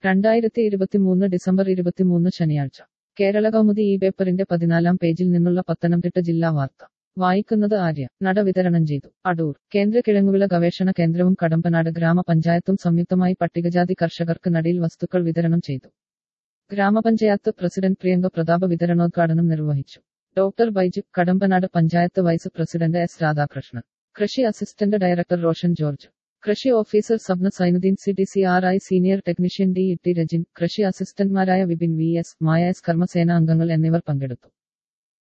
രണ്ടായിരത്തി ഇരുപത്തിമൂന്ന് ഡിസംബർ ഇരുപത്തിമൂന്ന് ശനിയാഴ്ച കേരള കൗമുദി ഈ പേപ്പറിന്റെ പതിനാലാം പേജിൽ നിന്നുള്ള പത്തനംതിട്ട ജില്ലാ വാർത്ത വായിക്കുന്നത് ആര്യ നട വിതരണം ചെയ്തു അടൂർ കേന്ദ്ര കിഴങ്ങുവിള ഗവേഷണ കേന്ദ്രവും കടമ്പനാട് ഗ്രാമപഞ്ചായത്തും സംയുക്തമായി പട്ടികജാതി കർഷകർക്ക് നടീൽ വസ്തുക്കൾ വിതരണം ചെയ്തു ഗ്രാമപഞ്ചായത്ത് പ്രസിഡന്റ് പ്രിയങ്ക പ്രതാപ വിതരണോദ്ഘാടനം നിർവഹിച്ചു doctor Baiju Kadampanad panchayat vice president S Radhakrishnan കൃഷി അസിസ്റ്റന്റ് ഡയറക്ടർ റോഷൻ ജോർജ് കൃഷി officer Sabna Sainudheen C D C R I senior technician D E T Rajin കൃഷി അസിസ്റ്റന്റ്മാരായ Vipin V S Maya S കർമ്മസേന അംഗങ്ങൾ എന്നിവർ പങ്കെടുത്തു